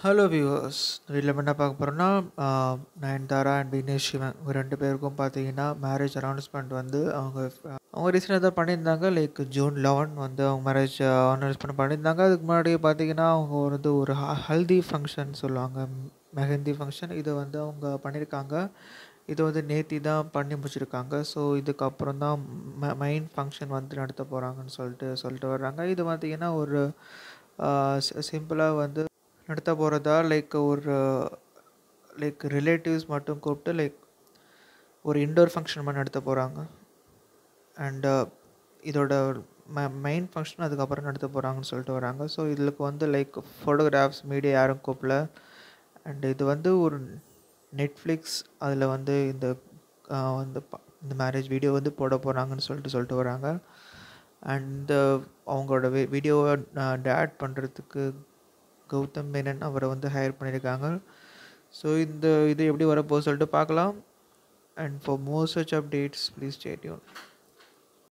hello viewers வீட்டில் என்ன பார்க்க போகிறோன்னா நயன்தாரா அண்ட் விக்னேஷ் சிவன் இவங்க ரெண்டு பேருக்கும் பார்த்தீங்கன்னா மேரேஜ் அனௌன்ஸ்மெண்ட் வந்து அவங்க அவங்க ரீசெண்டாக தான் பண்ணியிருந்தாங்க லைக் ஜூன் லெவன் வந்து அவங்க மேரேஜ் அனௌன்ஸ்மெண்ட் பண்ணியிருந்தாங்க அதுக்கு முன்னாடி பார்த்தீங்கன்னா அவங்க வந்து ஒரு ஹல்தி ஃபங்க்ஷன் சொல்லுவாங்க மெஹந்தி ஃபங்க்ஷன் இதை வந்து அவங்க பண்ணியிருக்காங்க இது வந்து நேத்தி தான் பண்ணி முடிச்சிருக்காங்க ஸோ இதுக்கப்புறம் தான் ம மெயின் ஃபங்க்ஷன் வந்து நடத்த போகிறாங்கன்னு சொல்லிட்டு சொல்லிட்டு வர்றாங்க இது பார்த்தீங்கன்னா ஒரு சிம்பிளாக வந்து நடத்த போகிறதா லைக் ஒரு லைக் ரிலேட்டிவ்ஸ் மட்டும் கூப்பிட்டு லைக் ஒரு இன்டோர் ஃபங்க்ஷன் மாதிரி நடத்த போகிறாங்க அண்டு இதோட ம மெயின் ஃபங்க்ஷன் அதுக்கப்புறம் நடத்த போகிறாங்கன்னு சொல்லிட்டு வராங்க ஸோ இதுக்கு வந்து லைக் ஃபோட்டோகிராஃப்ஸ் மீடியா யாரும் கூப்பிடல அண்ட் இது வந்து ஒரு நெட்ஃப்ளிக்ஸ் அதில் வந்து இந்த வந்து இந்த மேரேஜ் வீடியோ வந்து போட போகிறாங்கன்னு சொல்லிட்டு சொல்லிட்டு வராங்க அண்ட் அவங்களோட வி வீடியோவை டேட் பண்ணுறதுக்கு கௌதம் மேனன் அவரை வந்து ஹையர் பண்ணியிருக்காங்க ஸோ இந்த இது எப்படி வரப்போகுது சொல்லிட்டு பார்க்கலாம் and for more such updates please stay tune